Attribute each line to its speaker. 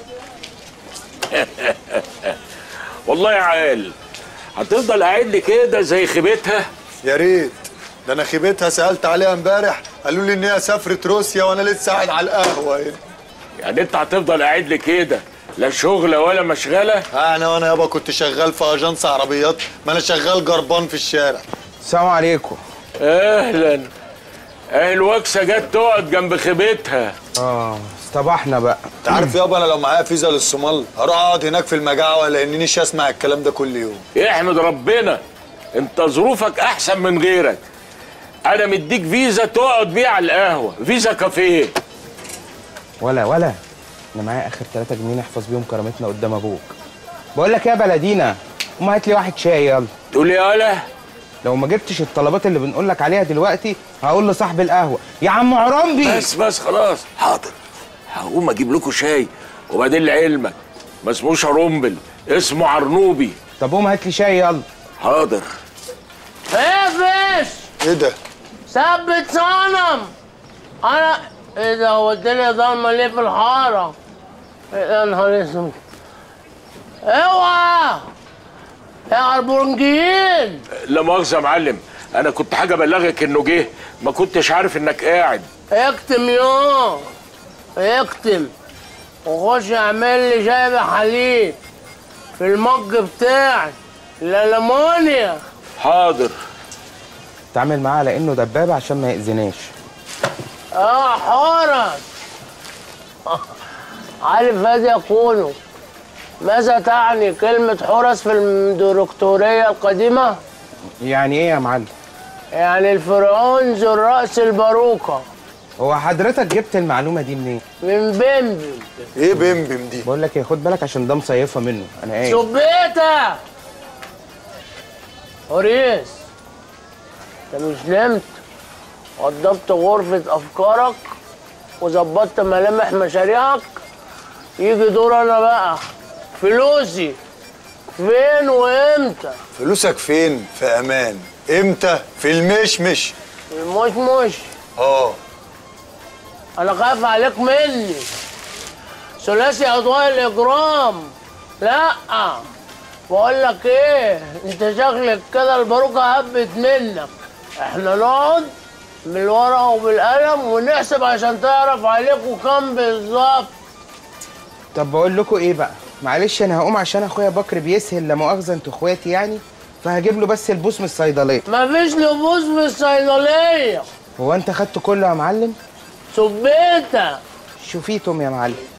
Speaker 1: والله يا عال هتفضل قاعد لي كده زي خيبتها
Speaker 2: يا ريت ده انا خيبتها سالت عليها امبارح قالوا لي ان هي سافرت روسيا وانا لسه قاعد على القهوه هنا
Speaker 1: يعني انت هتفضل قاعد لي كده لا شغله ولا مشغله
Speaker 2: انا وانا يابا كنت شغال في اجنس عربيات ما انا شغال جربان في الشارع
Speaker 3: السلام عليكم
Speaker 1: اهلا اهي الوكسه جت تقعد جنب خيبتها
Speaker 3: اه اصطبحنا بقى
Speaker 2: انت عارف يابا انا لو معايا فيزا للصومال هروح اقعد هناك في المجاعه لاننيش اسمع الكلام ده كل يوم
Speaker 1: احمد ربنا انت ظروفك احسن من غيرك انا مديك فيزا تقعد بيها على القهوه فيزا كافيه
Speaker 3: ولا ولا انا معايا اخر 3 جنيه نحفظ بيهم كرامتنا قدام ابوك بقول لك إيه يا بلدينا قوم هات لي واحد شاي يلا
Speaker 1: تقول لي يالا
Speaker 3: لو ما جبتش الطلبات اللي بنقول لك عليها دلوقتي هقول لصاحب القهوه يا عم عرمبي
Speaker 1: بس بس خلاص حاضر هقوم اجيب لكم شاي وبعدين لعلمك ما اسموش رمبل اسمه عرنوبي
Speaker 3: طب قوم هات لي شاي يلا
Speaker 1: حاضر
Speaker 4: فيش
Speaker 2: ايه ده
Speaker 4: ثبت صنم انا ايه ده هو الدنيا ضلمه ليه في الحاره ايه ده يا نهار اسود اوعى يا البرنجيين
Speaker 1: لا مؤاخذه يا معلم انا كنت حاجه ابلغك انه جه ما كنتش عارف انك قاعد
Speaker 4: اكتم يوم اكتم وخش اعمل لي شاي بحليب في المج بتاعي الالمونيا
Speaker 1: حاضر
Speaker 3: تعمل معاه على انه دبابه عشان ما ياذيناش
Speaker 4: اه حارس عارف ماذا يقولوا ماذا تعني كلمة حرس في الديركتورية القديمة؟
Speaker 3: يعني ايه يا معلم
Speaker 4: يعني الفرعون ذو الرأس الباروكة
Speaker 3: هو حضرتك جبت المعلومه دي منين
Speaker 4: من بمبم
Speaker 2: ايه بمبم دي
Speaker 3: بقول لك ايه خد بالك عشان ده مصيفه منه انا ايه
Speaker 4: سبيتة هوريس انت مش نمت وضبط غرفة أفكارك وظبطت ملامح مشاريعك يجي دور أنا بقى فلوسي فين وإمتى
Speaker 2: فلوسك فين في امان امتى في المشمش
Speaker 4: المشمش
Speaker 2: اه
Speaker 4: أنا خايف عليك مني ثلاثي أضواء الإجرام لا بقول لك إيه أنت شكلك كده الباروكة هبت منك إحنا نقعد بالورقة وبالقلم ونحسب عشان تعرف عليكوا كام بالظبط
Speaker 3: طب بقول لكم ايه بقى معلش انا هقوم عشان اخويا بكر بيسهل لا مؤاخذه انتوا اخواتي يعني فهجيب له بس البوس من الصيدليه
Speaker 4: مفيش لبوس في الصيدلية
Speaker 3: هو انت خدته كله يا معلم
Speaker 4: سبيتة
Speaker 3: شوفيتم يا معلم